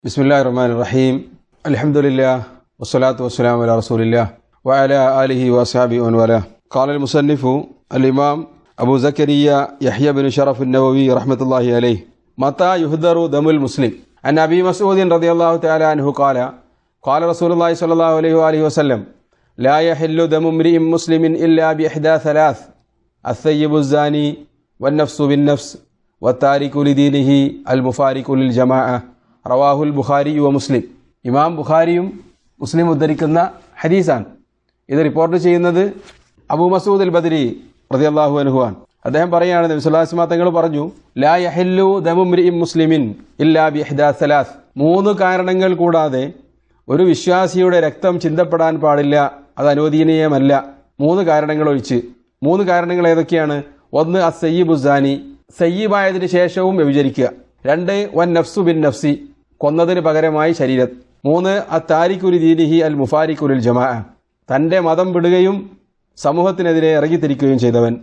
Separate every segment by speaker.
Speaker 1: بسم الله الرحمن الرحيم الحمد لله والصلاة والسلام على رسول الله وعلى آله وأصحابه ومن والاه قال المصنف الإمام أبو زكريا يحيى بن شرف النووي رحمة الله عليه متى يهدر دم المسلم عن أبي مسعود رضي الله تعالى عنه قال قال رسول الله صلى الله عليه وآله وسلم لا يحل دم امرئ مسلم إلا بإحدى ثلاث الثيب الزاني والنفس بالنفس والتارك لدينه المفارق للجماعة റവാഹുൽ ബുഖാരി വ മുസ്ലിം ഇമാം ബുഖാരിയും മുസ്ലിം ഉദ്ധരിക്കുന്ന ഹദീസാണ് ഇത് റിപ്പോർട്ട് ചെയ്യുന്നത് അബൂ മസൂദ് അൽ ബദരി റളിയല്ലാഹു അൻഹുവാൻ അദ്ദേഹം പറയുകയാണ് നബി സല്ലല്ലാഹു അലൈഹി വസല്ലം തങ്ങൾ പറഞ്ഞു ലാ യഹല്ലു ദമുംരിഇം മുസ്ലിമിൻ ഇല്ലാ ബിഹ്ദാ സലാസ് മൂന്ന് കാരണങ്ങൾ കൂടാതെ ഒരു വിശ്വാസിയുടെ രക്തം ചിന്തപ്പെടാൻ പാടില്ല അത് അനുവദനീയമല്ല മൂന്ന് കാരണങ്ങൾ ഒഴിച്ച് മൂന്ന് കാരണങ്ങൾ ഏതൊക്കെയാണ് ഒന്ന് അ സയ്യിബുസാനി സയ്യിബായതിനു ശേഷവും വ്യഭിചരിക്കുക രണ്ട് വൻ നഫ്സു ബിൻ നഫ്സി കൊന്നതിന് പകരമായി ശരീരം മൂന്ന് അ താരിഖുലി ദീനിഹി അൽ മുഫാരിഖുലിൽ ജമാ തന്റെ മതം വിടുകയും സമൂഹത്തിനെതിരെ ഇറങ്ങിത്തിരിക്കുകയും ചെയ്തവൻ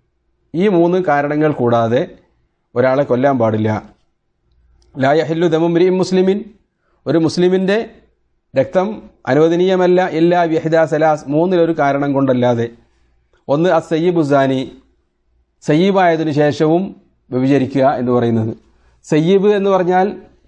Speaker 1: ഈ മൂന്ന് കാരണങ്ങൾ കൂടാതെ ഒരാളെ കൊല്ലാൻ പാടില്ല ലായഹല്ലു ദമുംരി മുസ്ലിമിൻ ഒരു മുസ്ലിമിന്റെ രക്തം അനുവദനീയമല്ല എല്ലാ വ്യഹിദ സലാസ് മൂന്നിലൊരു കാരണം കൊണ്ടല്ലാതെ ഒന്ന് അ സയ്യിബുസാനി സയ്യീബായതിനു ശേഷവും വ്യഭിചരിക്കുക എന്ന് പറയുന്നത് സയ്യീബ് എന്ന് പറഞ്ഞാൽ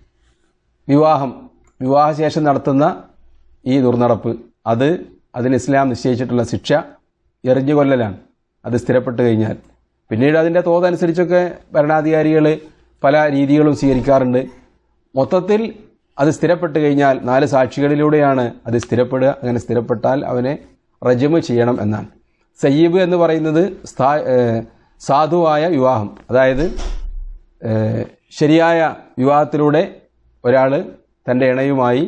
Speaker 1: വിവാഹം വിവാഹശേഷം നടത്തുന്ന ഈ ദുർനടപ്പ് അത് അതിന് ഇസ്ലാം നിശ്ചയിച്ചിട്ടുള്ള ശിക്ഷ എറിഞ്ഞു കൊല്ലലാണ് അത് സ്ഥിരപ്പെട്ട് കഴിഞ്ഞാൽ പിന്നീട് അതിൻ്റെ തോതനുസരിച്ചൊക്കെ ഭരണാധികാരികൾ പല രീതികളും സ്വീകരിക്കാറുണ്ട് മൊത്തത്തിൽ അത് സ്ഥിരപ്പെട്ട് കഴിഞ്ഞാൽ നാല് സാക്ഷികളിലൂടെയാണ് അത് സ്ഥിരപ്പെടുക അങ്ങനെ സ്ഥിരപ്പെട്ടാൽ അവനെ റജമ് ചെയ്യണം എന്നാണ് സയ്യീബ് എന്ന് പറയുന്നത് സ്ഥാ- ഏഹ് സാധുവായ വിവാഹം അതായത് ഏഹ് ശരിയായ വിവാഹത്തിലൂടെ ഒരാൾ തൻ്റെ ഇണയുമായി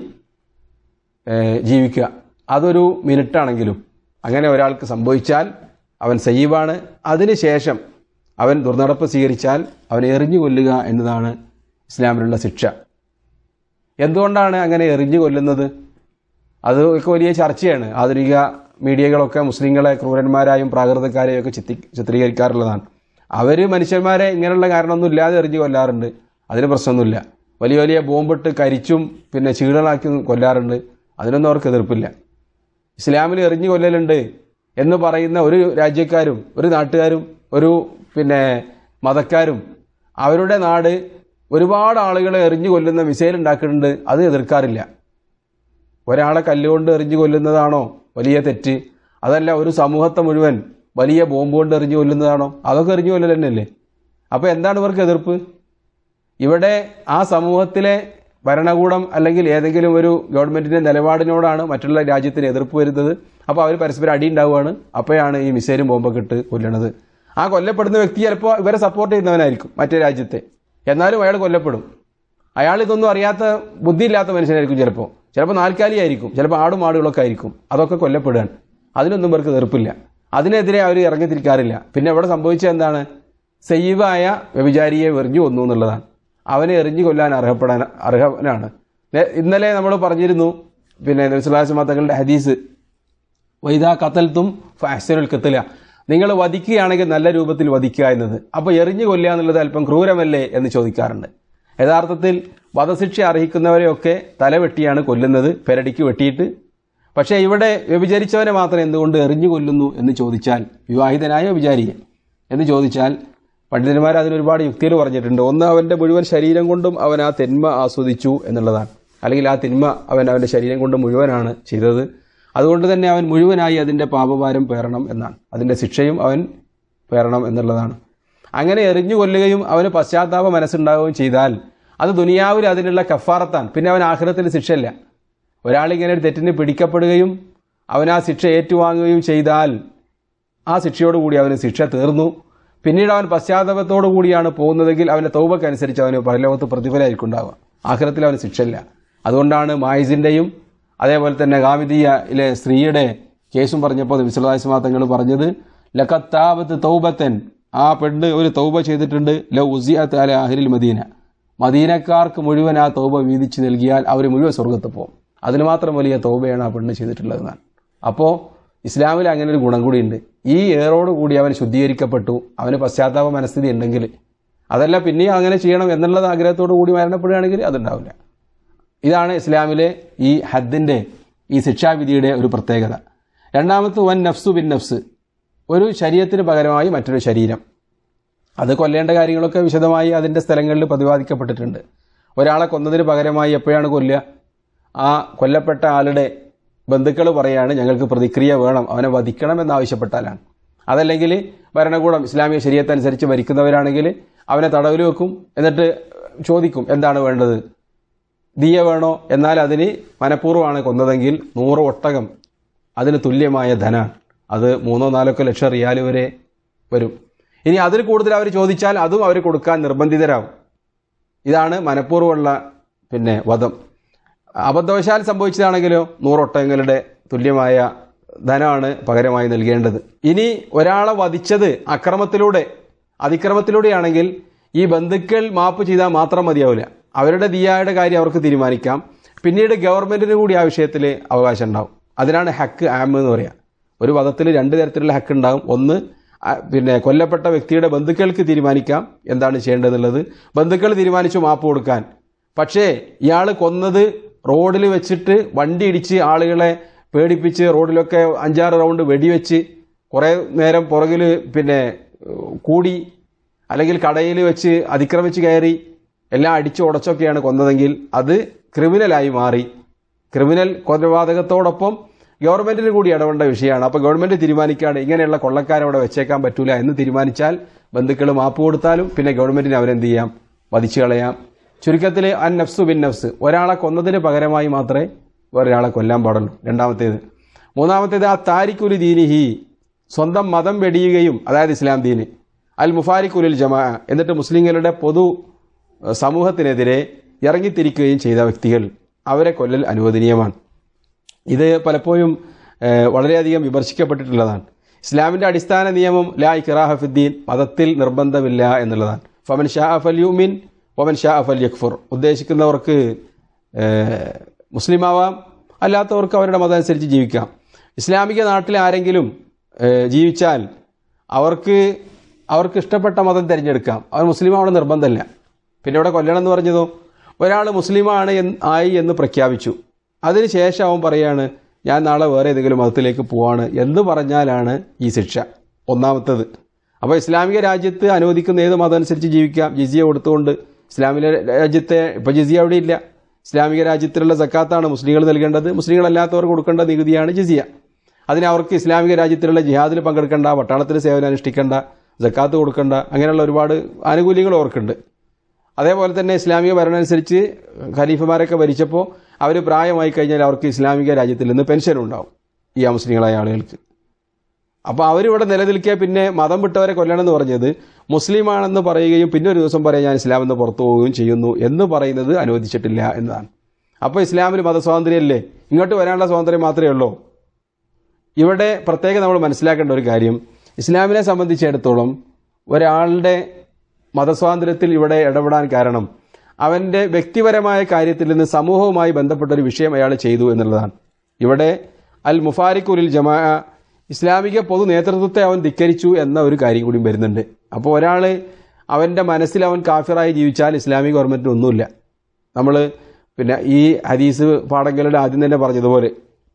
Speaker 1: ഏഹ് ജീവിക്കുക അതൊരു മിനിറ്റാണെങ്കിലും അങ്ങനെ ഒരാൾക്ക് സംഭവിച്ചാൽ അവൻ സയ്യീബാണ് അതിനുശേഷം അവൻ ദുർനടപ്പ് സ്വീകരിച്ചാൽ അവനെ എറിഞ്ഞു കൊല്ലുക എന്നതാണ് ഇസ്ലാമിലുള്ള ശിക്ഷ എന്തുകൊണ്ടാണ് അങ്ങനെ എറിഞ്ഞു കൊല്ലുന്നത് അത് ഒക്കെ വലിയ ചർച്ചയാണ് ആധുനിക മീഡിയകളൊക്കെ മുസ്ലിങ്ങളെ ക്രൂരന്മാരായും പ്രാകൃതക്കാരെയും ഒക്കെ ചിത്തി ചിത്രീകരിക്കാറുള്ളതാണ് അവർ മനുഷ്യന്മാരെ ഇങ്ങനെയുള്ള കാരണമൊന്നും ഇല്ലാതെ എറിഞ്ഞു കൊല്ലാറുണ്ട് അതിന് പ്രശ്നമൊന്നുമില്ല വലിയ വലിയ ബോംബിട്ട് കരിച്ചും പിന്നെ ചീടലാക്കി കൊല്ലാറുണ്ട് അതിനൊന്നും അവർക്ക് എതിർപ്പില്ല ഇസ്ലാമിൽ എറിഞ്ഞു കൊല്ലലുണ്ട് എന്ന് പറയുന്ന ഒരു രാജ്യക്കാരും ഒരു നാട്ടുകാരും ഒരു പിന്നെ മതക്കാരും അവരുടെ നാട് ഒരുപാട് ആളുകളെ എറിഞ്ഞു കൊല്ലുന്ന മിസൈൽ ഉണ്ടാക്കുന്നുണ്ട് അത് എതിർക്കാറില്ല ഒരാളെ കല്ലുകൊണ്ട് എറിഞ്ഞു കൊല്ലുന്നതാണോ വലിയ തെറ്റ് അതല്ല ഒരു സമൂഹത്തെ മുഴുവൻ വലിയ ബോംബ് കൊണ്ട് എറിഞ്ഞു കൊല്ലുന്നതാണോ അതൊക്കെ എറിഞ്ഞു കൊല്ലൽ തന്നെയല്ലേ അപ്പോൾ എന്താണ് ഇവർക്ക് എതിർപ്പ് ഇവിടെ ആ സമൂഹത്തിലെ ഭരണകൂടം അല്ലെങ്കിൽ ഏതെങ്കിലും ഒരു ഗവൺമെന്റിന്റെ നിലപാടിനോടാണ് മറ്റുള്ള രാജ്യത്തിന് എതിർപ്പ് വരുന്നത് അപ്പോൾ അവർ പരസ്പരം അടി ഉണ്ടാവുകയാണ് അപ്പോഴാണ് ഈ മിസൈലും ബോംബൊക്കെ ഇട്ട് കൊല്ലണത് ആ കൊല്ലപ്പെടുന്ന വ്യക്തി ചിലപ്പോൾ ഇവരെ സപ്പോർട്ട് ചെയ്യുന്നവനായിരിക്കും മറ്റേ രാജ്യത്തെ എന്നാലും അയാൾ കൊല്ലപ്പെടും അയാൾ ഇതൊന്നും അറിയാത്ത ബുദ്ധിയില്ലാത്ത മനുഷ്യനായിരിക്കും ചിലപ്പോൾ ചിലപ്പോൾ നാൽക്കാലിയായിരിക്കും ചിലപ്പോൾ ആടും ആടുകളൊക്കെ ആയിരിക്കും അതൊക്കെ കൊല്ലപ്പെടുകയാണ് അതിനൊന്നും ഇവർക്ക് എതിർപ്പില്ല അതിനെതിരെ അവർ ഇറങ്ങിത്തിരിക്കാറില്ല പിന്നെ ഇവിടെ സംഭവിച്ചത് എന്താണ് സയ്യീവായ വ്യഭിചാരിയെ എറിഞ്ഞു കൊന്നു എന്നുള്ളതാണ് അവനെ എറിഞ്ഞു കൊല്ലാൻ അർഹപ്പെടാൻ അർഹനാണ് നേ- ഇന്നലെ നമ്മൾ പറഞ്ഞിരുന്നു പിന്നെ നബിസ്വലാസ്മാ തങ്ങളുടെ ഹദീസ് വൈദാ കത്തൽത്തും ഫാഷനുൽ കത്തില നിങ്ങൾ വധിക്കുകയാണെങ്കിൽ നല്ല രൂപത്തിൽ വധിക്കുക എന്നത് അപ്പോൾ എറിഞ്ഞു കൊല്ലുക എന്നുള്ളത് അല്പം ക്രൂരമല്ലേ എന്ന് ചോദിക്കാറുണ്ട് യഥാർത്ഥത്തിൽ വധശിക്ഷ അർഹിക്കുന്നവരെയൊക്കെ തലവെട്ടിയാണ് കൊല്ലുന്നത് പെരടിക്ക് വെട്ടിയിട്ട് പക്ഷേ ഇവിടെ വ്യഭിചരിച്ചവനെ മാത്രം എന്തുകൊണ്ട് എറിഞ്ഞു കൊല്ലുന്നു എന്ന് ചോദിച്ചാൽ വിവാഹിതനായ വ്യഭിചാരിയെ എന്ന് ചോദിച്ചാൽ പണ്ഡിതന്മാർ അതിന് ഒരുപാട് യുക്തികൾ പറഞ്ഞിട്ടുണ്ട് ഒന്ന് അവന്റെ മുഴുവൻ ശരീരം കൊണ്ടും അവൻ ആ തിന്മ ആസ്വദിച്ചു എന്നുള്ളതാണ് അല്ലെങ്കിൽ ആ തിന്മ അവൻ അവന്റെ ശരീരം കൊണ്ട് മുഴുവനാണ് ചെയ്തത് അതുകൊണ്ട് തന്നെ അവൻ മുഴുവനായി അതിന്റെ പാപഭാരം പേറണം എന്നാണ് അതിന്റെ ശിക്ഷയും അവൻ പേറണം എന്നുള്ളതാണ് അങ്ങനെ എറിഞ്ഞു കൊല്ലുകയും അവന് പശ്ചാത്താപ മനസ്സുണ്ടാവുകയും ചെയ്താൽ അത് ദുനിയാവിൽ അതിനുള്ള കഫാറത്താണ് പിന്നെ അവൻ ആഹ്റത്തിൽ ശിക്ഷയില്ല ഒരാളിങ്ങനെ ഒരു തെറ്റിന് പിടിക്കപ്പെടുകയും അവൻ ആ ശിക്ഷ ഏറ്റുവാങ്ങുകയും ചെയ്താൽ ആ ശിക്ഷയോടുകൂടി അവന് ശിക്ഷ തീർന്നു പിന്നീട് അവൻ പശ്ചാത്തലത്തോടു കൂടിയാണ് പോകുന്നതെങ്കിൽ അവന്റെ തൗബക്കനുസരിച്ച് അവന് പരലോകത്ത് പ്രതിഫലമായിരിക്കും ഉണ്ടാവുക ആഖിറത്തിൽ അവന് ശിക്ഷയില്ല അതുകൊണ്ടാണ് മായിസിന്റെയും അതേപോലെ തന്നെ ഗാമിദിയയിലെ സ്ത്രീയുടെ കേസും പറഞ്ഞപ്പോൾ വിശ്വലാസ്മാ തങ്ങൾ പറഞ്ഞത് ലക്കത്താബത്ത് തൗബത്തൻ ആ പെണ്ണ് ഒരു തൗബ ചെയ്തിട്ടുണ്ട് ല ഉസിയത്ത് അല അഹ്ലിൽ മദീന മദീനക്കാർക്ക് മുഴുവൻ ആ തൗബ വീതിച്ചു നൽകിയാൽ അവർ മുഴുവൻ സ്വർഗത്ത് പോകും അതിന് മാത്രം വലിയ തൗബയാണ് ആ പെണ്ണ് ചെയ്തിട്ടുള്ളതെന്നാണ് അപ്പോൾ ഇസ്ലാമിൽ അങ്ങനെ ഒരു ഗുണം കൂടിയുണ്ട് ഈ ഏറോട് കൂടി അവൻ ശുദ്ധീകരിക്കപ്പെട്ടു അവന് പശ്ചാത്താപ മനസ്ഥിതി ഉണ്ടെങ്കിൽ അതല്ല പിന്നെയും അങ്ങനെ ചെയ്യണം എന്നുള്ള ആഗ്രഹത്തോടു കൂടി മരണപ്പെടുകയാണെങ്കിൽ അതുണ്ടാവില്ല ഇതാണ് ഇസ്ലാമിലെ ഈ ഹദ്ദിൻ്റെ ഈ ശിക്ഷാവിധിയുടെ ഒരു പ്രത്യേകത രണ്ടാമത്തെ വൻ നഫ്സു ബിൻ നഫ്സ് ഒരു ശരീരത്തിന് പകരമായി മറ്റൊരു ശരീരം അത് കൊല്ലേണ്ട കാര്യങ്ങളൊക്കെ വിശദമായി അതിൻ്റെ സ്ഥലങ്ങളിൽ പ്രതിപാദിക്കപ്പെട്ടിട്ടുണ്ട് ഒരാളെ കൊന്നതിന് പകരമായി എപ്പോഴാണ് കൊല്ലുക ആ കൊല്ലപ്പെട്ട ആളുടെ ബന്ധുക്കൾ പറയാണ് ഞങ്ങൾക്ക് പ്രതിക്രിയ വേണം അവനെ വധിക്കണം എന്നാവശ്യപ്പെട്ടാലാണ് അതല്ലെങ്കിൽ ഭരണകൂടം ഇസ്ലാമിക ശരീരത്തനുസരിച്ച് ഭരിക്കുന്നവരാണെങ്കിൽ അവനെ തടവിൽ വെക്കും എന്നിട്ട് ചോദിക്കും എന്താണ് വേണ്ടത് ദിയ വേണോ എന്നാൽ അതിന് മനഃപൂർവ്വമാണ് കൊന്നതെങ്കിൽ നൂറ് ഒട്ടകം അതിന് തുല്യമായ ധനാണ് അത് മൂന്നോ നാലൊക്കെ ലക്ഷം റിയാൽ വരെ വരും ഇനി അതിൽ കൂടുതൽ അവർ ചോദിച്ചാൽ അതും അവർ കൊടുക്കാൻ നിർബന്ധിതരാകും ഇതാണ് മനഃപൂർവ്വമുള്ള പിന്നെ വധം അബദ്ധവശാൽ സംഭവിച്ചതാണെങ്കിലോ നൂറൊട്ടകങ്ങളുടെ തുല്യമായ ധനമാണ് പകരമായി നൽകേണ്ടത് ഇനി ഒരാളെ വധിച്ചത് അക്രമത്തിലൂടെ അതിക്രമത്തിലൂടെയാണെങ്കിൽ ഈ ബന്ധുക്കൾ മാപ്പ് ചെയ്താൽ മാത്രം മതിയാവില്ല അവരുടെ ദിയായുടെ കാര്യം അവർക്ക് തീരുമാനിക്കാം പിന്നീട് ഗവൺമെന്റിന് കൂടി ആ വിഷയത്തിൽ അവകാശം ഉണ്ടാവും അതിനാണ് ഹക്ക് ആം എന്ന് പറയാം ഒരു വധത്തിൽ രണ്ട് തരത്തിലുള്ള ഹക്ക് ഉണ്ടാകും ഒന്ന് ആ, പിന്നെ കൊല്ലപ്പെട്ട വ്യക്തിയുടെ ബന്ധുക്കൾക്ക് തീരുമാനിക്കാം എന്താണ് ചെയ്യേണ്ടതെന്നുള്ളത് ബന്ധുക്കൾ തീരുമാനിച്ചു മാപ്പ് കൊടുക്കാൻ പക്ഷേ ഇയാൾ കൊന്നത് റോഡിൽ വെച്ചിട്ട് വണ്ടി ഇടിച്ച് ആളുകളെ പേടിപ്പിച്ച് റോഡിലൊക്കെ അഞ്ചാറ് റൗണ്ട് വെടിവെച്ച് കുറേ നേരം പുറകിൽ പിന്നെ ഏഹ്, കൂടി അല്ലെങ്കിൽ കടയിൽ വെച്ച് അതിക്രമിച്ച് കയറി എല്ലാം അടിച്ചു ഉടച്ചൊക്കെയാണ് കൊന്നതെങ്കിൽ അത് ക്രിമിനലായി മാറി ക്രിമിനൽ കൊലപാതകത്തോടൊപ്പം ഗവൺമെന്റിന് കൂടി ഇടപെടേണ്ട വിഷയമാണ് അപ്പോൾ ഗവൺമെന്റ് തീരുമാനിക്കാണ് ഇങ്ങനെയുള്ള കൊള്ളക്കാരെ അവിടെ വെച്ചേക്കാൻ പറ്റൂല എന്ന് തീരുമാനിച്ചാൽ ബന്ധുക്കൾ മാപ്പ് കൊടുത്താലും പിന്നെ ഗവൺമെന്റിന് അവരെന്ത് ചെയ്യാം വധിച്ചു കളയാം ചുരുക്കത്തിൽ അൻ നഫ്സു ബിൻ നഫ്സ് ഒരാളെ കൊന്നതിന് പകരമായി മാത്രമേ വേറൊരാളെ കൊല്ലാൻ പാടുള്ളൂ രണ്ടാമത്തേത് മൂന്നാമത്തേത് ആ താരിക്കുലി ദീനിഹി സ്വന്തം മതം വെടിയുകയും അതായത് ഇസ്ലാം ദീന് അൽ മുഫാരിക്കുലിൽ ജമാ എന്നിട്ട് മുസ്ലിങ്ങളുടെ പൊതു ഏഹ്, സമൂഹത്തിനെതിരെ ഇറങ്ങിത്തിരിക്കുകയും ചെയ്ത വ്യക്തികൾ അവരെ കൊല്ലൽ അനുവദനീയമാണ് ഇത് പലപ്പോഴും ഏഹ്, വളരെയധികം വിമർശിക്കപ്പെട്ടിട്ടുള്ളതാണ് ഇസ്ലാമിന്റെ അടിസ്ഥാന നിയമം ലാ ഇക്റാഹ ഫിദ്ദീൻ മതത്തിൽ നിർബന്ധമില്ല എന്നുള്ളതാണ് ഫമൻ ഷാ അഫൽ യുമിൻ ഒമൻ ഷാ അഫൽ യക്ഫുർ ഉദ്ദേശിക്കുന്നവർക്ക് ഏഹ്, മുസ്ലിമാവാം അല്ലാത്തവർക്ക് അവരുടെ മതം അനുസരിച്ച് ജീവിക്കാം ഇസ്ലാമിക നാട്ടിൽ ആരെങ്കിലും ഏഹ്, ജീവിച്ചാൽ അവർക്ക് അവർക്ക് ഇഷ്ടപ്പെട്ട മതം തിരഞ്ഞെടുക്കാം അവർ മുസ്ലിം അവിടെ നിർബന്ധമല്ല പിന്നെ ഇവിടെ കൊല്ലണം എന്ന് പറഞ്ഞതോ ഒരാൾ മുസ്ലിമാണ് എന്ന് ആയി എന്ന് പ്രഖ്യാപിച്ചു അതിനുശേഷം അവൻ പറയാണ് ഞാൻ നാളെ വേറെ ഏതെങ്കിലും മതത്തിലേക്ക് പോവാണ് എന്ന് പറഞ്ഞാലാണ് ഈ ശിക്ഷ ഒന്നാമത്തത് അപ്പോൾ ഇസ്ലാമിക രാജ്യത്ത് അനുവദിക്കുന്ന ഏത് മതം അനുസരിച്ച് ജീവിക്കാം ജിസിയ കൊടുത്തുകൊണ്ട് ഇസ്ലാമിക രാജ്യത്തെ ഇപ്പം ജിസിയ അവിടെ ഇല്ല ഇസ്ലാമിക രാജ്യത്തിലുള്ള സക്കാത്താണ് മുസ്ലിങ്ങൾ നൽകേണ്ടത് മുസ്ലിങ്ങളല്ലാത്തവർ കൊടുക്കേണ്ട നികുതിയാണ് ജിസിയ അതിന് അവർക്ക് ഇസ്ലാമിക രാജ്യത്തിലുള്ള ജിഹാദിൽ പങ്കെടുക്കേണ്ട പട്ടാളത്തിൽ സേവനം അനുഷ്ഠിക്കേണ്ട ജക്കാത്ത് കൊടുക്കേണ്ട അങ്ങനെയുള്ള ഒരുപാട് ആനുകൂല്യങ്ങൾ അവർക്കുണ്ട് അതേപോലെ തന്നെ ഇസ്ലാമിക ഭരണം അനുസരിച്ച് ഖലീഫമാരൊക്കെ ഭരിച്ചപ്പോൾ അവർ പ്രായമായി കഴിഞ്ഞാൽ അവർക്ക് ഇസ്ലാമിക രാജ്യത്തിൽ നിന്ന് പെൻഷൻ ഉണ്ടാവും ഈ അമുസ്ലിങ്ങളായ ആളുകൾക്ക് അപ്പോൾ അവരിവിടെ നിലനിൽക്കുക പിന്നെ മതം വിട്ടവരെ കൊല്ലണം എന്ന് പറഞ്ഞത് മുസ്ലിമാണെന്ന് പറയുകയും പിന്നെ ഒരു ദിവസം പറയാം ഞാൻ ഇസ്ലാമിൽ നിന്ന് പുറത്തു പോവുകയും ചെയ്യുന്നു എന്ന് പറയുന്നത് അനുവദിച്ചിട്ടില്ല എന്നതാണ് അപ്പോൾ ഇസ്ലാമിൽ മതസ്വാതന്ത്ര്യമല്ലേ ഇങ്ങോട്ട് വരാനുള്ള സ്വാതന്ത്ര്യം മാത്രമേ ഉള്ളൂ ഇവിടെ പ്രത്യേകം നമ്മൾ മനസ്സിലാക്കേണ്ട ഒരു കാര്യം ഇസ്ലാമിനെ സംബന്ധിച്ചിടത്തോളം ഒരാളുടെ മതസ്വാതന്ത്ര്യത്തിൽ ഇവിടെ ഇടപെടാൻ കാരണം അവൻ്റെ വ്യക്തിപരമായ കാര്യത്തിൽ നിന്ന് സമൂഹവുമായി ബന്ധപ്പെട്ട ഒരു വിഷയം അയാൾ ചെയ്തു എന്നുള്ളതാണ് ഇവിടെ അൽ മുഫാരിഖുലിൽ ജമാ ഇസ്ലാമിക പൊതു നേതൃത്വത്തെ അവൻ ധിക്കരിച്ചു എന്ന ഒരു കാര്യം കൂടി വരുന്നുണ്ട് അപ്പോൾ ഒരാൾ അവൻ്റെ മനസ്സിൽ അവൻ കാഫിറായി ജീവിച്ചാൽ ഇസ്ലാമിക ഗവൺമെൻറ്റിന് ഒന്നുമില്ല നമ്മൾ പിന്നെ ഈ ഹദീസ് പാഠങ്ങളുടെ ആദ്യം തന്നെ പറഞ്ഞതുപോലെ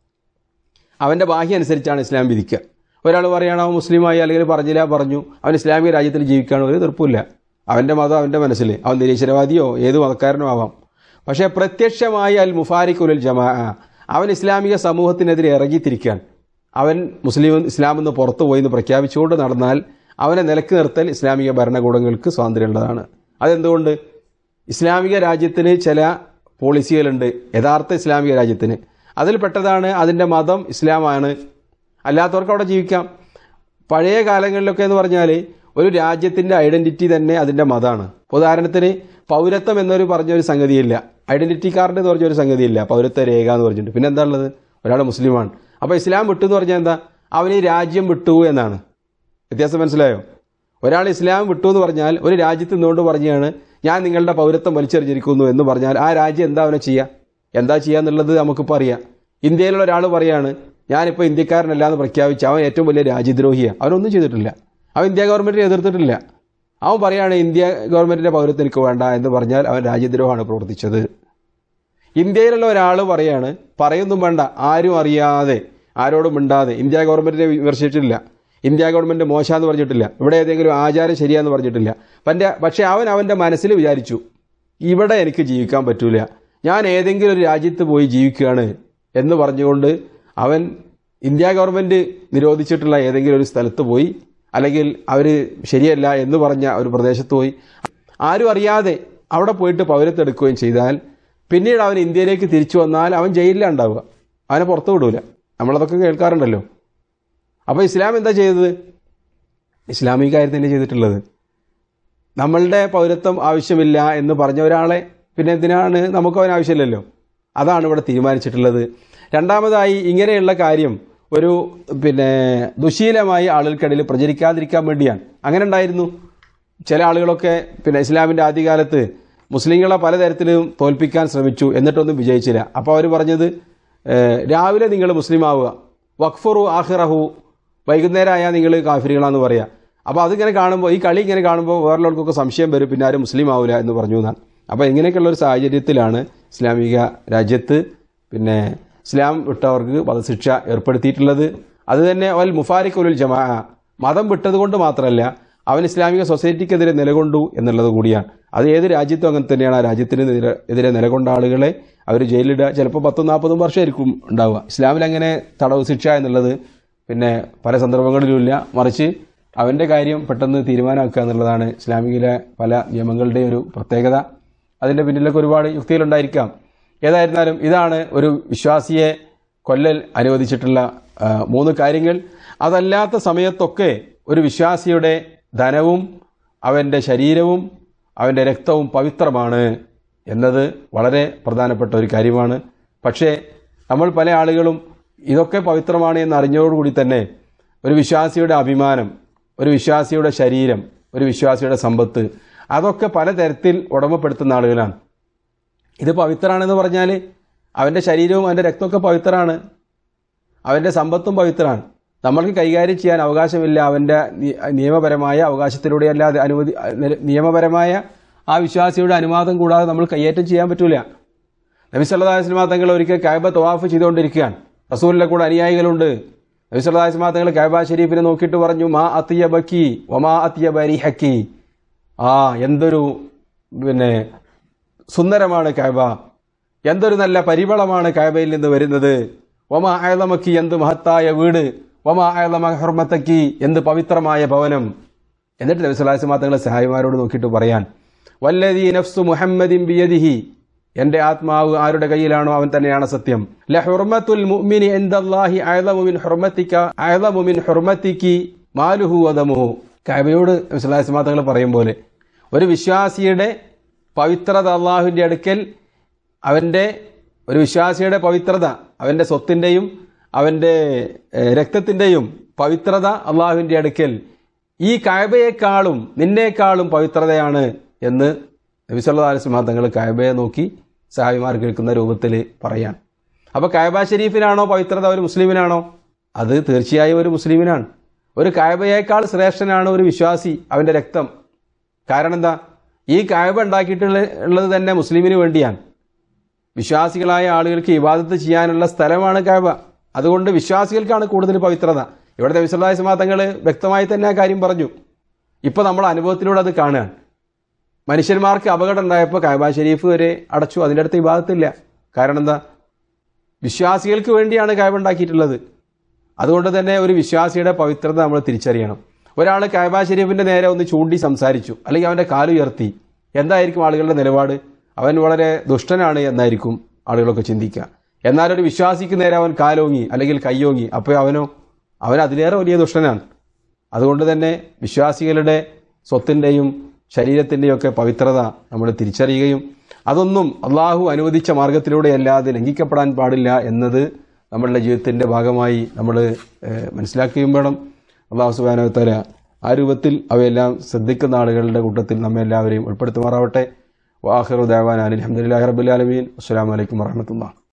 Speaker 1: അവൻ്റെ ബാഹ്യം അനുസരിച്ചാണ് ഇസ്ലാം വിധിക്കുക ഒരാൾ പറയുകയാണ് അവൻ മുസ്ലിമായി അല്ലെങ്കിൽ പറഞ്ഞില്ല പറഞ്ഞു അവൻ ഇസ്ലാമിക രാജ്യത്തിൽ ജീവിക്കുകയാണ് ഒരു തീർപ്പില്ല അവൻ്റെ മതം അവൻ്റെ മനസ്സിൽ അവൻ നിരീശ്വരവാദിയോ ഏത് മതക്കാരനോ ആവാം പക്ഷേ പ്രത്യക്ഷമായി അൽ മുഫാരിഖുൽ ജമാ അവൻ ഇസ്ലാമിക സമൂഹത്തിനെതിരെ ഇറങ്ങിത്തിരിക്കാൻ അവൻ മുസ്ലിം ഇസ്ലാം എന്ന് പുറത്തു പോയി എന്ന് പ്രഖ്യാപിച്ചുകൊണ്ട് നടന്നാൽ അവനെ നിലക്ക് നിർത്തൽ ഇസ്ലാമിക ഭരണകൂടങ്ങൾക്ക് സ്വാതന്ത്ര്യമുള്ളതാണ് അതെന്തുകൊണ്ട് ഇസ്ലാമിക രാജ്യത്തിന് ചില പോളിസികളുണ്ട് യഥാർത്ഥ ഇസ്ലാമിക രാജ്യത്തിന് അതിൽപ്പെട്ടതാണ് അതിൻ്റെ മതം ഇസ്ലാമാണ് അല്ലാത്തവർക്ക് അവിടെ ജീവിക്കാം പഴയ കാലങ്ങളിലൊക്കെ എന്ന് പറഞ്ഞാൽ ഒരു രാജ്യത്തിൻ്റെ ഐഡന്റിറ്റി തന്നെ അതിൻ്റെ മതമാണ് ഉദാഹരണത്തിന് പൗരത്വം എന്നൊരു പറഞ്ഞൊരു സംഗതിയില്ല ഐഡന്റിറ്റി കാർഡ് എന്ന് പറഞ്ഞൊരു സംഗതിയില്ല പൗരത്വ രേഖ എന്ന് പറഞ്ഞിട്ട് പിന്നെ എന്താ ഉള്ളത് ഒരാൾ മുസ്ലിമാണ് അപ്പോൾ ഇസ്ലാം വിട്ടു എന്ന് പറഞ്ഞാൽ എന്താ അവന് ഈ രാജ്യം വിട്ടു എന്നാണ് വ്യത്യാസം മനസ്സിലായോ ഒരാൾ ഇസ്ലാം വിട്ടു എന്ന് പറഞ്ഞാൽ ഒരു രാജ്യത്ത് നിന്നുകൊണ്ട് പറഞ്ഞാണ് ഞാൻ നിങ്ങളുടെ പൗരത്വം വലിച്ചെറിഞ്ഞിരിക്കുന്നു എന്ന് പറഞ്ഞാൽ ആ രാജ്യം എന്താ അവനെ ചെയ്യുക എന്താ ചെയ്യുക എന്നുള്ളത് നമുക്കിപ്പോൾ അറിയാം ഇന്ത്യയിലുള്ള ഒരാൾ പറയാണ് ഞാനിപ്പോൾ ഇന്ത്യക്കാരനല്ല എന്ന് പ്രഖ്യാപിച്ച് അവൻ ഏറ്റവും വലിയ രാജ്യദ്രോഹിയാണ് അവനൊന്നും ചെയ്തിട്ടില്ല അവൻ ഇന്ത്യ ഗവൺമെന്റിനെ എതിർത്തിട്ടില്ല അവൻ പറയാണ് ഇന്ത്യ ഗവൺമെന്റിന്റെ പൗരത്വം എനിക്ക് വേണ്ട എന്ന് പറഞ്ഞാൽ അവൻ രാജ്യദ്രോഹമാണ് പ്രവർത്തിച്ചത് ഇന്ത്യയിലുള്ള ഒരാൾ പറയാണ് പറയൊന്നും വേണ്ട ആരും അറിയാതെ ആരോടും മിണ്ടാതെ ഇന്ത്യ ഗവൺമെന്റിനെ വിമർശിച്ചിട്ടില്ല ഇന്ത്യ ഗവൺമെന്റ് മോശമെന്ന് പറഞ്ഞിട്ടില്ല ഇവിടെ ഏതെങ്കിലും ആചാരം ശരിയാന്ന് പറഞ്ഞിട്ടില്ല പന്റെ പക്ഷെ അവൻ അവന്റെ മനസ്സിൽ വിചാരിച്ചു ഇവിടെ എനിക്ക് ജീവിക്കാൻ പറ്റൂല ഞാൻ ഏതെങ്കിലും ഒരു രാജ്യത്ത് പോയി ജീവിക്കുകയാണ് എന്ന് പറഞ്ഞുകൊണ്ട് അവൻ ഇന്ത്യ ഗവൺമെന്റ് നിരോധിച്ചിട്ടുള്ള ഏതെങ്കിലും ഒരു സ്ഥലത്ത് പോയി അല്ലെങ്കിൽ അവർ ശരിയല്ല എന്ന് പറഞ്ഞ ഒരു പ്രദേശത്ത് പോയി ആരും അറിയാതെ അവിടെ പോയിട്ട് പൗരത്വം എടുക്കുകയും ചെയ്താൽ പിന്നീട് അവൻ ഇന്ത്യയിലേക്ക് തിരിച്ചു വന്നാൽ അവൻ ജയിലിലാണ് ഉണ്ടാവുക അവനെ പുറത്തു വിടൂല നമ്മളതൊക്കെ കേൾക്കാറുണ്ടല്ലോ അപ്പോൾ ഇസ്ലാം എന്താ ചെയ്തത് ഇസ്ലാമിക കാര്യം തന്നെ ചെയ്തിട്ടുള്ളത് നമ്മളുടെ പൗരത്വം ആവശ്യമില്ല എന്ന് പറഞ്ഞ ഒരാളെ പിന്നെ എന്തിനാണ് നമുക്ക് അവൻ ആവശ്യമില്ലല്ലോ അതാണ് ഇവിടെ തീരുമാനിച്ചിട്ടുള്ളത് രണ്ടാമതായി ഇങ്ങനെയുള്ള കാര്യം ഒരു പിന്നെ ദുശീലമായി ആളുകൾക്കിടയിൽ പ്രചരിക്കാതിരിക്കാൻ വേണ്ടിയാണ് അങ്ങനെ ഉണ്ടായിരുന്നു ചില ആളുകളൊക്കെ പിന്നെ ഇസ്ലാമിൻ്റെ ആദ്യകാലത്ത് മുസ്ലിങ്ങളെ പലതരത്തിലും തോൽപ്പിക്കാൻ ശ്രമിച്ചു എന്നിട്ടൊന്നും വിജയിച്ചില്ല അപ്പോൾ അവർ പറഞ്ഞത് ഏഹ്, രാവിലെ നിങ്ങൾ മുസ്ലിം ആവുക വഖ്ഫുറു ആഹിറഹു വൈകുന്നേരമായാൽ നിങ്ങൾ കാഫിരികളാന്ന് പറയാം അപ്പോൾ അതിങ്ങനെ കാണുമ്പോൾ ഈ കളി ഇങ്ങനെ കാണുമ്പോൾ വേറെയുള്ളവർക്കൊക്കെ സംശയം വരും പിന്നെ ആരും മുസ്ലിം ആവില്ല എന്ന് പറഞ്ഞു എന്നാണ് അപ്പോൾ ഇങ്ങനെയൊക്കെയുള്ള ഒരു സാഹചര്യത്തിലാണ് ഇസ്ലാമിക രാജ്യത്ത് പിന്നെ ഇസ്ലാം വിട്ടവർക്ക് വധശിക്ഷ ഏർപ്പെടുത്തിയിട്ടുള്ളത് അത് തന്നെ വൽ മുഫാരിഖ് ഉൽ ജമാ മതം വിട്ടതുകൊണ്ട് മാത്രമല്ല അവൻ ഇസ്ലാമിക സൊസൈറ്റിക്കെതിരെ നിലകൊണ്ടു എന്നുള്ളത് കൂടിയാണ് അത് ഏത് രാജ്യത്തും അങ്ങനെ തന്നെയാണ് ആ രാജ്യത്തിന് എതിരെ- എതിരെ നിലകൊണ്ട ആളുകളെ അവർ ജയിലിടുക ചിലപ്പോൾ പത്തും നാൽപ്പതും വർഷമായിരിക്കും ഉണ്ടാവുക ഇസ്ലാമിൽ അങ്ങനെ തടവ് ശിക്ഷ എന്നുള്ളത് പിന്നെ പല സന്ദർഭങ്ങളിലുമില്ല മറിച്ച് അവൻ്റെ കാര്യം പെട്ടെന്ന് തീരുമാനമാക്കുക എന്നുള്ളതാണ് ഇസ്ലാമികിലെ പല നിയമങ്ങളുടെ ഒരു പ്രത്യേകത അതിൻ്റെ പിന്നിലൊക്കെ ഒരുപാട് യുക്തികളുണ്ടായിരിക്കാം ഏതായിരുന്നാലും ഇതാണ് ഒരു വിശ്വാസിയെ കൊല്ലൽ അനുവദിച്ചിട്ടുള്ള ആ, മൂന്ന് കാര്യങ്ങൾ അതല്ലാത്ത സമയത്തൊക്കെ ഒരു വിശ്വാസിയുടെ ധനവും അവൻ്റെ ശരീരവും അവൻ്റെ രക്തവും പവിത്രമാണ് എന്നത് വളരെ പ്രധാനപ്പെട്ട ഒരു കാര്യമാണ് പക്ഷേ നമ്മൾ പല ആളുകളും ഇതൊക്കെ പവിത്രമാണ് എന്ന് അറിഞ്ഞതോടുകൂടി തന്നെ ഒരു വിശ്വാസിയുടെ അഭിമാനം ഒരു വിശ്വാസിയുടെ ശരീരം ഒരു വിശ്വാസിയുടെ സമ്പത്ത് അതൊക്കെ പലതരത്തിൽ ഉടമപ്പെടുത്തുന്ന ആളുകളാണ് ഇത് പവിത്രാണെന്ന് പറഞ്ഞാൽ അവൻ്റെ ശരീരവും അവൻ്റെ രക്തമൊക്കെ പവിത്രമാണ് അവൻ്റെ സമ്പത്തും പവിത്രമാണ് നമ്മൾക്ക് കൈകാര്യം ചെയ്യാൻ അവകാശമില്ല അവൻ്റെ നി- നിയമപരമായ അവകാശത്തിലൂടെ അല്ലാതെ അനുമതി നി- നിയമപരമായ ആ വിശ്വാസിയുടെ അനുവാദം കൂടാതെ നമ്മൾ കൈയേറ്റം ചെയ്യാൻ പറ്റൂല നബി സല്ലല്ലാഹു അലൈഹി വസല്ലം തങ്ങൾ ഒരിക്കൽ കഅബ തവാഫ് ചെയ്തുകൊണ്ടിരിക്കുകയാണ് റസൂലിന്റെ കൂടെ അനുയായികളുണ്ട് നബി സല്ലല്ലാഹു അലൈഹി വസല്ലം തങ്ങൾ കഅബ ഷരീഫിനെ നോക്കിയിട്ട് പറഞ്ഞു മാ അത്തിയബക്കി വമാ അത്തിയബരി ഹക്കി ആ എന്തൊരു പിന്നെ സുന്ദരമാണ് കഅബ എന്തൊരു നല്ല പരിമളമാണ് കഅബയിൽ നിന്ന് വരുന്നത് വമാ ആയതമക്കി എന്ത് മഹത്തായ വീട് വമാ ആയതമ ഹുർമത്തക്കി എന്ത് പവിത്രമായ ഭവനം എന്നിട്ട് നബി സല്ലല്ലാഹു അലൈഹി വസല്ലം തങ്ങളെ സഹായിമാരോട് നോക്കിയിട്ട് പറയാൻ വല്ലദീ നഫ്സു മുഹമ്മദിൻ ബിയദിഹി എന്റെ ആത്മാവ് ആരുടെ കയ്യിലാണോ അവൻ തന്നെയാണ് സത്യം ലഹുർമത്തുൽ മുഅ്മിനി ഇൻദല്ലാഹി അഅ്ലമു മിൻ ഹുർമത്തിക അഅ്ലമു മിൻ ഹുർമത്തികി മാലുഹു വദമുഹു കഅബയോട് നബി സല്ലല്ലാഹു അലൈഹി വസല്ലം തങ്ങൾ പറയും പോലെ ഒരു വിശ്വാസിയുടെ പവിത്രത അള്ളാഹുവിന്റെ അടുക്കൽ അവന്റെ ഒരു വിശ്വാസിയുടെ പവിത്രത അവന്റെ സ്വത്തിന്റെയും അവന്റെ ഏഹ്, രക്തത്തിന്റെയും പവിത്രത അള്ളാഹുവിന്റെ അടുക്കൽ ഈ കായബയെക്കാളും നിന്നേക്കാളും പവിത്രതയാണ് എന്ന് നബി സല്ലല്ലാഹു അലൈഹി വസല്ലം തങ്ങൾ കായബയെ നോക്കി സഹാബിമാർ കേൾക്കുന്ന രൂപത്തിൽ പറയാൻ അപ്പോൾ കായബ ഷരീഫിനാണോ പവിത്രത ഒരു മുസ്ലിമിനാണോ അത് തീർച്ചയായും ഒരു മുസ്ലിമിനാണ് ഒരു കായബയേക്കാൾ ശ്രേഷ്ഠനാണ് ഒരു വിശ്വാസി അവന്റെ രക്തം കാരണം എന്താ ഈ കായബ ഉണ്ടാക്കിയിട്ടുള്ള ഉള്ളത് തന്നെ മുസ്ലിമിന് വേണ്ടിയാണ് വിശ്വാസികളായ ആളുകൾക്ക് ഇബാദത്ത് ചെയ്യാനുള്ള സ്ഥലമാണ് കാബ അതുകൊണ്ട് വിശ്വാസികൾക്കാണ് കൂടുതൽ പവിത്രത ഇവിടുത്തെ വിശ്വാസ തങ്ങൾ വ്യക്തമായി തന്നെ ആ കാര്യം പറഞ്ഞു ഇപ്പൊ നമ്മൾ അനുഭവത്തിലൂടെ അത് കാണുകയാണ് മനുഷ്യന്മാർക്ക് അപകടം ഉണ്ടായപ്പോൾ കാബ ഷരീഫ് വരെ അടച്ചു അതിൻ്റെ അടുത്ത് ഇബാദത്തില്ല കാരണം എന്താ വിശ്വാസികൾക്ക് വേണ്ടിയാണ് കാബ ഉണ്ടാക്കിയിട്ടുള്ളത് അതുകൊണ്ട് തന്നെ ഒരു വിശ്വാസിയുടെ പവിത്രത നമ്മൾ തിരിച്ചറിയണം ഒരാൾ കാബ ഷരീഫിന്റെ നേരെ ഒന്ന് ചൂണ്ടി സംസാരിച്ചു അല്ലെങ്കിൽ അവന്റെ കാലുയർത്തി എന്തായിരിക്കും ആളുകളുടെ നിലപാട് അവൻ വളരെ ദുഷ്ടനാണ് എന്നായിരിക്കും ആളുകളൊക്കെ ചിന്തിക്കുക എന്നാൽ ഒരു വിശ്വാസിക്ക് നേരെ അവൻ കാലോങ്ങി അല്ലെങ്കിൽ കയ്യോങ്ങി അപ്പോൾ അവനോ അവൻ അതിലേറെ വലിയ ദുഷ്ടനാണ് അതുകൊണ്ട് തന്നെ വിശ്വാസികളുടെ സ്വത്തിൻ്റെയും ശരീരത്തിൻ്റെയും ഒക്കെ പവിത്രത നമ്മൾ തിരിച്ചറിയുകയും അതൊന്നും അള്ളാഹു അനുവദിച്ച മാർഗത്തിലൂടെയല്ലാതെ ലംഘിക്കപ്പെടാൻ പാടില്ല എന്നത് നമ്മളുടെ ജീവിതത്തിൻ്റെ ഭാഗമായി നമ്മൾ മനസ്സിലാക്കുകയും വേണം അള്ളാഹു സുബാനവത്തല ആ രൂപത്തിൽ അവയെല്ലാം ശ്രദ്ധിക്കുന്ന ആളുകളുടെ കൂട്ടത്തിൽ നമ്മെ എല്ലാവരെയും ഉൾപ്പെടുത്തുമാറാവട്ടെ വാഹിറു ദേവാൻ അലഹമുല്ലാ റബുലാലമീൻ അസ്സാം വലൈക്കും വാഹമത്തുള്ള